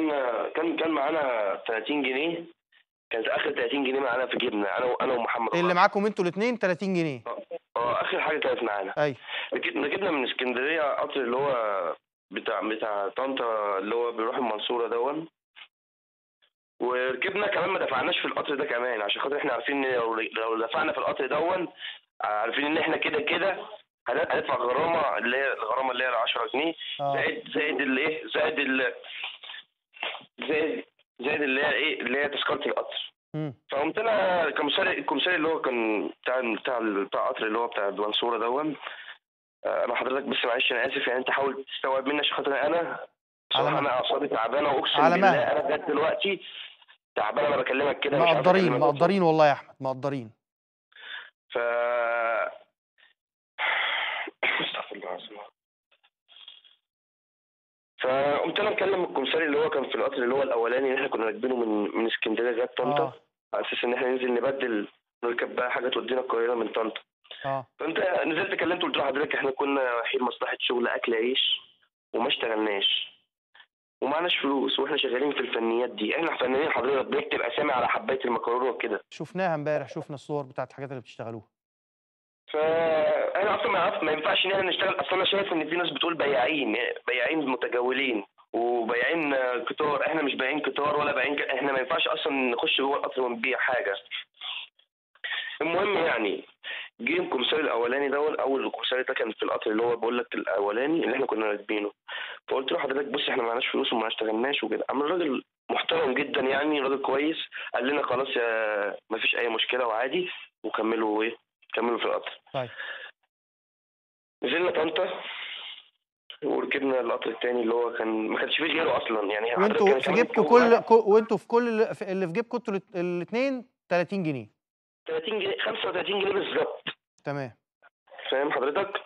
كان كان كان معانا 30 جنيه كانت اخر 30 جنيه معانا في جيبنا انا انا ومحمد اللي خالد. معاكم انتوا الاثنين 30 جنيه اه اخر حاجه كانت معانا ايوه ركب- ركبنا من اسكندريه قطر اللي هو بتاع بتاع طنطا اللي هو بيروح المنصوره دون وركبنا كمان ما دفعناش في القطر ده كمان عشان خاطر احنا عارفين ان لو لو دفعنا في القطر دون عارفين ان احنا كده كده هن- هندفع غرامه اللي هي الغرامه اللي هي ال 10 جنيه اه زائد زائد الايه زائد ال زائد زائد اللي هي ايه اللي هي تذكره القطر مم. فقمت انا الكمساري الكمساري اللي هو كان بتاع بتاع بتاع القطر اللي هو بتاع المنصوره دون آه، انا حضرتك بس معلش انا اسف يعني انت حاول تستوعب مني عشان خاطر انا بصراحه على انا اعصابي تعبانه واقسم على بالله مهل. انا لغايه دلوقتي تعبان انا بكلمك كده مش عارف مقدرين أكلمك مقدرين والله يا احمد مقدرين ف استغفر الله العظيم فقمت انا مكلم الكمساري اللي هو كان في القطر اللي هو الاولاني اللي احنا كنا راكبينه من من اسكندريه لغايه طنطا اه على اساس ان احنا ننزل نبدل نركب بقى حاجه تودينا القاهره من طنطا اه فانت نزلت كلمت قلت له حضرتك احنا كنا رايحين مصلحه شغل اكل عيش وما اشتغلناش ومعناش فلوس واحنا شغالين في الفنيات دي احنا فنانين حضرتك بنكتب اسامي على حبايه المكرونه وكده شفناها امبارح شفنا الصور بتاعت الحاجات اللي بتشتغلوها فانا اصلا ما عرفت ما ينفعش ان احنا نشتغل اصلا انا شايف ان في ناس بتقول بياعين بياعين متجولين وبياعين كتار احنا مش بايعين كتار ولا بايعين ك... احنا ما ينفعش اصلا نخش جوه القطر ونبيع حاجه المهم يعني جه الكمساري الاولاني ده اول الكمساري ده كان في القطر اللي هو بقول لك الاولاني اللي احنا كنا راكبينه فقلت له حضرتك بص احنا معناش فلوس وما اشتغلناش وكده اما الراجل محترم جدا يعني راجل كويس قال لنا خلاص يا ما فيش اي مشكله وعادي وكملوا ايه كملوا في القطر طيب نزلنا طنطا وركبنا القطر التاني اللي هو كان ما كانش فيه غيره اصلا يعني حضرتك وانتوا كان في كمان جيبكم فوق كل كو- وانتوا في كل اللي في- اللي في جيبكم انتوا الاثنين 30 جنيه 30 جنيه 35 جنيه بالظبط تمام فاهم حضرتك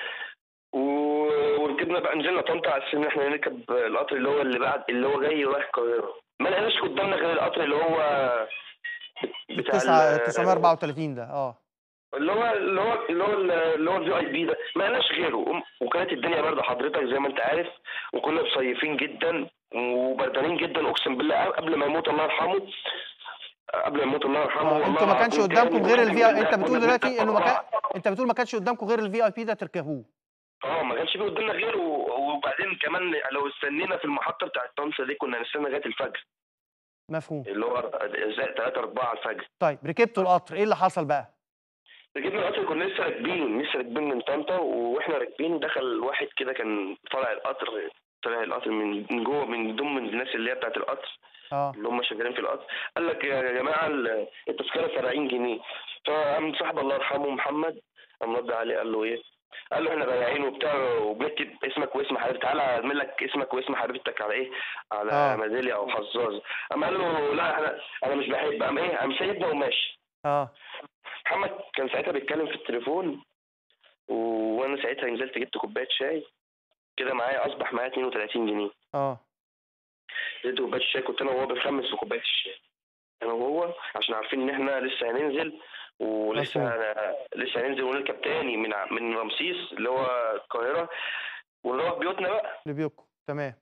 و- وركبنا بقى نزلنا طنطا على اساس ان احنا نركب القطر اللي هو اللي بعد اللي هو جاي رايح القاهره ما لقيناش قدامنا غير القطر اللي هو بتاع تسعة ال- 934 ده اه اللي هو اللي هو اللي هو اللي هو الفي اي بي ده ما لقيناش غيره وكانت الدنيا برضه حضرتك زي ما انت عارف وكنا مصيفين جدا وبردانين جدا اقسم بالله قبل ما يموت الله يرحمه قبل ما يموت الله يرحمه اه والله انتوا ما كانش العظيم قدامكم كان غير أقسم الفي بالله انت بتقول كنا دلوقتي بنتفق انه ما كان بعض. انت بتقول ما كانش قدامكم غير الفي اي بي ده تركبوه اه ما كانش في قدامنا غيره وبعدين كمان لو استنينا في المحطه بتاعت طنطا دي كنا نستنى لغايه الفجر مفهوم اللي هو 3 4 الفجر طيب ركبتوا القطر ايه اللي حصل بقى ركبنا القطر كنا لسه راكبين لسه راكبين من طنطا واحنا راكبين دخل واحد كده كان طالع القطر طلع القطر من من جوه من ضمن الناس اللي هي بتاعت القطر اه اللي هم شغالين في القطر قال لك يا جماعه ال- التذكره 70 جنيه فقام صاحب الله يرحمه محمد قام رد عليه قال له ايه؟ قال له احنا بايعين وبتاع وبنكتب اسمك واسم حبيبتك تعالى اعمل لك اسمك واسم حبيبتك على ايه؟ على آه. ميداليه او حظاظه قام قال له لا احنا انا مش بحب قام ايه؟ قام سايبنا وماشي اه محمد كان ساعتها بيتكلم في التليفون و- وانا ساعتها نزلت جبت كوبايه شاي كده معايا اصبح معايا 32 جنيه اه جبت كوبايه الشاي كنت انا وهو بنخمس في كوبايه الشاي انا وهو عشان عارفين ان احنا لسه هننزل ولسه مفهوم. لسه هننزل ونركب تاني من ع- من رمسيس اللي هو القاهره ونروح بيوتنا بقى لبيوتكم تمام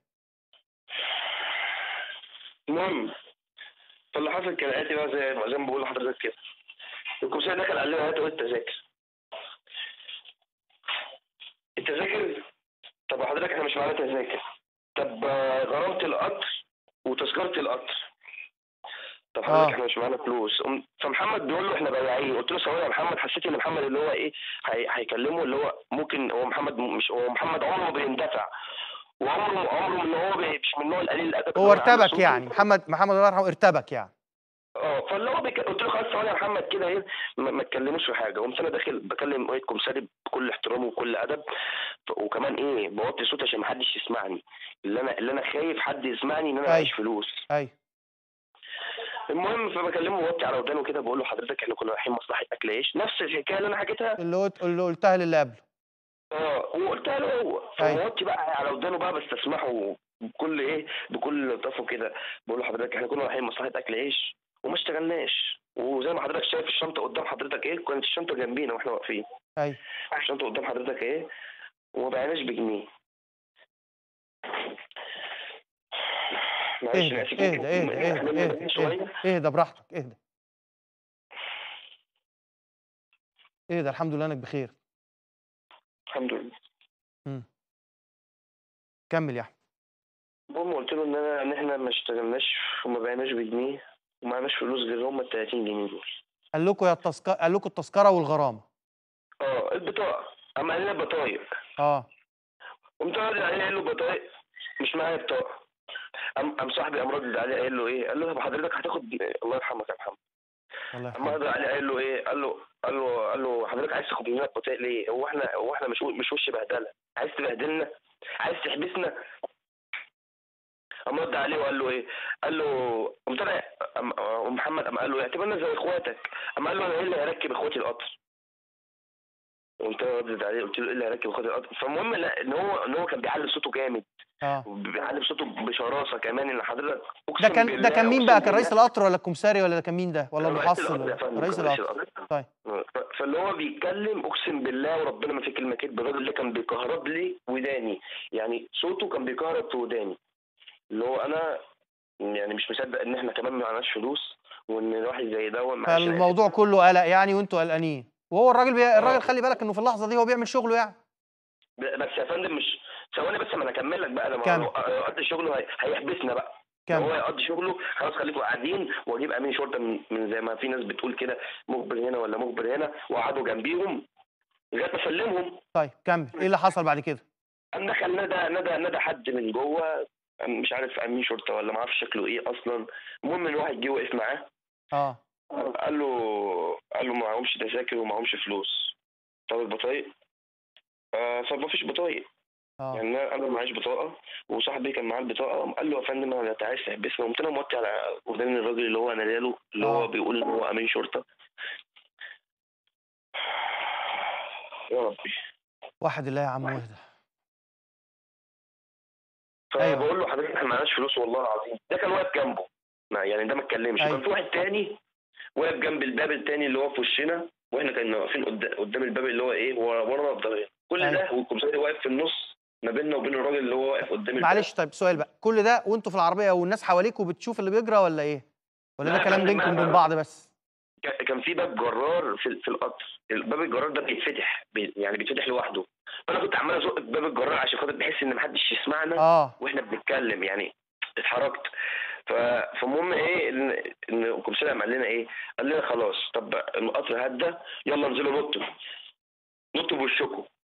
المهم فاللي حصل كالاتي بقى زي زي ما بقول لحضرتك كده الكمساري دخل قال لنا هاتوا التذاكر التذاكر طب حضرتك احنا مش معانا تذاكر طب آه، غرامة القطر وتذكرة القطر طب حضرتك آه. احنا مش معانا فلوس قم- فمحمد بيقول له احنا بايعين قلت له ثواني يا محمد حسيت ان محمد اللي هو ايه هي- هيكلمه اللي هو ممكن هو محمد م- مش هو محمد عمره ما بيندفع وعمره عمره ان هو بي- مش من النوع القليل الادب هو اللي عنده ارتبك صوته. يعني محمد محمد الله يرحمه ارتبك يعني اه فاللي هو بيك... قلت له خلاص ثواني يا محمد كده ايه ما, ما تكلموش في حاجه قمت انا داخل بكلم وائل كمساري بكل احترام وكل ادب ف... وكمان ايه بوطي صوتي عشان ما حدش يسمعني اللي انا اللي انا خايف حد يسمعني ان انا أيوة. معيش فلوس ايوه المهم فبكلمه وطي على ودانه كده بقول له حضرتك احنا كنا رايحين مصلحه اكل عيش نفس الحكايه اللي انا حكيتها اللي قلت اللي قلتها للي قبله اه وقلتها له هو أيوة. فموطي بقى على ودانه بقى بستسمحه بكل ايه بكل لطافه كده بقول له حضرتك احنا كنا رايحين مصلحه اكل عيش وما اشتغلناش وزي ما حضرتك شايف الشنطه قدام حضرتك ايه كانت الشنطه جنبينا واحنا واقفين ايوه الشنطه قدام حضرتك ايه وما بعناش بجنيه معلش اهدى انا اسف اهدى ممكن- اهدى ممكن اهدى أحمل اهدى منك شويه اهدى اهدى براحتك اهدى اهدى الحمد لله انك بخير الحمد لله كمل يا احمد المهم قلت له ان انا ان احنا ما اشتغلناش وما بعناش بجنيه وما معناش فلوس غير هم ال 30 جنيه دول قال لكم يا التذكره قال لكم التذكره والغرامه اه البطاقه اما قال لنا بطايق اه قمت رادد عليه قال له بطايق مش معايا بطاقه قام قام صاحبي قام رادد عليه قال له ايه قال له طب حضرتك هتاخد الله يرحمك يا محمد الله اما يرحمه رد عليه قال له ايه قال له قال له قال له حضرتك عايز تاخد مننا بطايق ليه هو احنا هو احنا مش مش وش بهدله عايز تبهدلنا عايز تحبسنا قام رد عليه وقال له ايه قال له قام طلع قام- قام محمد قام قال له اعتبرنا زي اخواتك قام قال له انا ايه اللي هركب اخواتي القطر قمت أنا ردت عليه قلت له ايه اللي هركب اخواتي القطر فالمهم لا ان هو ان هو كان بيعلي صوته جامد اه بيعلي صوته بشراسه كمان ان حضرتك ده اقسم كان ده بالله- كان مين أقسم بقى كان بالله- رئيس القطر ولا الكمساري ولا ده كان مين ده ولا رئيس المحصل القطر يا ولا- فندم، رئيس كان رئيس القطر القطر. طيب ف- فاللي هو بيتكلم اقسم بالله وربنا ما في كلمه كده الراجل ده كان بيكهرب لي وداني يعني صوته كان بيكهرب في وداني اللي هو انا يعني مش مصدق ان احنا كمان ما معناش فلوس وان واحد زي ده معلش أنا آسف. فالموضوع كله قلق يعني وانتوا قلقانين وهو الراجل بي... الراجل خلي بالك انه في اللحظه دي هو بيعمل شغله يعني بس يا فندم مش ثواني بس ما انا اكمل لك بقى لما كمل. هو يقضي شغله هي- هيحبسنا بقى لو هو كمل يقضي شغله خلاص خليكم قاعدين واجيب امين شرطه من, من زي ما في ناس بتقول كده مخبر هنا ولا مخبر هنا وقعدوا جنبيهم لغايه ما اسلمهم طيب كمل ايه اللي حصل بعد كده قام دخل ندى ندى ندى حد من جوه مش عارف امين شرطه ولا ما اعرفش شكله ايه اصلا المهم ان واحد جه وقف معاه اه قال له قال له معهمش تذاكر ومعهمش فلوس طب البطايق آه فما فيش بطايق اه يعني انا أنا معيش بطاقه وصاحبي كان معاه البطاقه قال له يا فندم انا انت عايز تحبسنا قمت انا موطي على ودان الراجل اللي هو ناداله اللي هو آه. بيقول ان هو امين شرطه يا ربي واحد الله يا عم واهدى أيوة. فبقول له حضرتك احنا معناش فلوس والله العظيم ده كان واقف جنبه ما يعني ده ما اتكلمش أيوة. كان في واحد تاني واقف جنب الباب التاني اللي هو في وشنا واحنا كنا واقفين قدام قدام الباب اللي هو ايه ورا ورا بضغط كل أيوة. ده والكمساري واقف في النص ما بيننا وبين الراجل اللي هو واقف قدام الباب معلش طيب سؤال بقى كل ده وانتوا في العربيه والناس حواليكوا بتشوف اللي بيجرى ولا ايه ولا لا ده كلام يا فندم، بينكم لا، وبين لا. بعض بس ك- كان في باب جرار في في القطر الباب الجرار ده بيتفتح بي يعني بيتفتح لوحده فانا كنت عمال ازق باب الجرار عشان خاطر بحس ان محدش يسمعنا اه واحنا بنتكلم يعني اتحركت ف... فالمهم ايه ان ان الكمساري قام قال لنا ايه؟ قال لنا خلاص طب القطر هدى يلا انزلوا نطوا نطوا بوشكم